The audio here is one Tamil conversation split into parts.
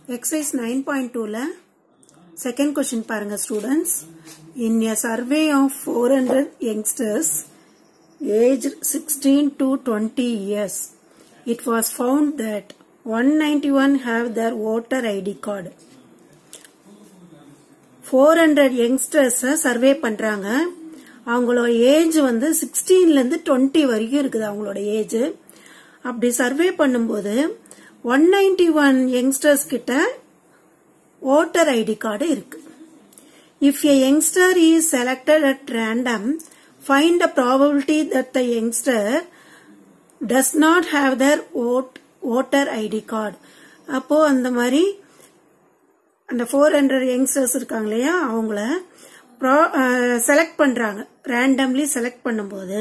எக்ஸசைஸ் நைன் பாயிண்ட் டூல செகண்ட் கொஸ்டின் பாருங்க students in a survey of four hundred youngsters age sixteen to twenty years it was found that one ninety one have their voter ID card four hundred யங்ஸ்டர்ஸை சர்வே பண்றாங்க அவங்களோட ஏஜ் வந்து சிக்ஸ்டீன்ல இருந்து டுவெண்ட்டி வரைக்கும் இருக்குது அவங்களோட ஏஜ் அப்படி சர்வே பண்ணும்போது ஒன் நைன்டி ஒன் யங்ஸ்டர்ஸ் கிட்ட ஓட்டர் ஐடி கார்டு இருக்கு if a youngster is selected at random find the probability that the youngster does not have their voter ID card அப்போ அந்த மாதிரி அந்த ஃபோர் ஹண்ட்ரட் யங்ஸ்டர்ஸ் இருக்காங்க இல்லையா அவங்கள செலக்ட் பண்றாங்க ரேண்டம்லி செலக்ட் பண்ணும்போது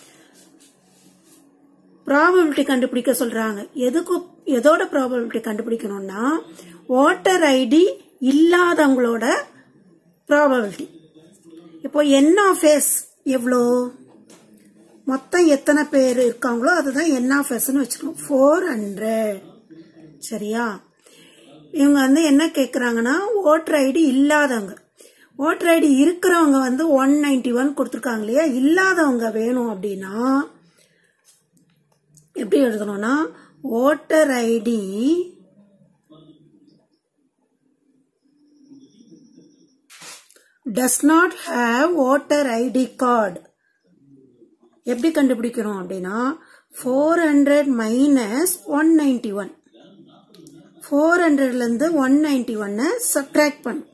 ப்ராபபிலிட்டி கண்டுபிடிக்க சொல்றாங்க எதுக்கு எதோட ப்ராபபிலிட்டி கண்டுபிடிக்கணும்னா ஓட்டர் ஐடி இல்லாதவங்களோட ப்ராபபிலிட்டி இப்போ என் ஆஃப் எஸ் எவ்வளோ மொத்தம் எத்தனை பேர் இருக்காங்களோ அதுதான் என் ஆஃப் எஸ்ன்னு வச்சுக்கணும் ஃபோர் ஹண்ட்ரட் சரியா இவங்க வந்து என்ன கேட்குறாங்கன்னா ஓட்டர் ஐடி இல்லாதவங்க ஓட்டர் ஐடி இருக்கிறவங்க வந்து ஒன் நைன்டி ஒன் கொடுத்துருக்காங்க இல்லையா இல்லாதவங்க வேணும் அப்படின்னா எப்படி எழுதணும்னா voter ID does not have voter ID card எப்படி கண்டுபிடிக்கிறோம் அப்படின்னா four hundred minus one ninety one four ஹண்ட்ரட்லேருந்து ஒன் நைன்டி ஒன்னை சப்ட்ராக்ட் பண்ணும்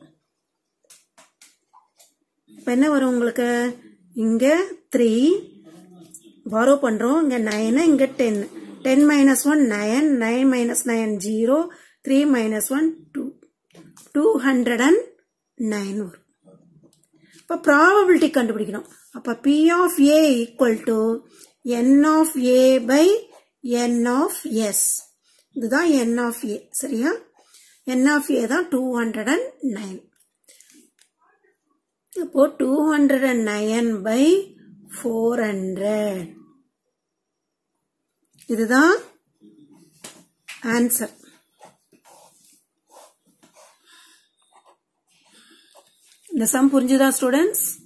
இப்போ என்ன வரும் உங்களுக்கு இங்கே த்ரீ பாரோ பண்ணுறோம் இங்கே நைனு இங்கே ten ten minus one nine nine minus nine zero three minus one two two hundred and nine வரும் இப்போ ப்ராபபிலிட்டி கண்டுபிடிக்கணும் அப்போ P of A equal to N of A by N of S இதுதான் என் ஆஃப் ஏ சரியா என் ஆஃப் ஏ தான் டூ ஹண்ட்ரட் அண்ட் நைன் அப்போ two hundred and nine by four hundred இதுதான் ஆன்சர் இந்த சம் புரிஞ்சுதா ஸ்டூடெண்ட்ஸ்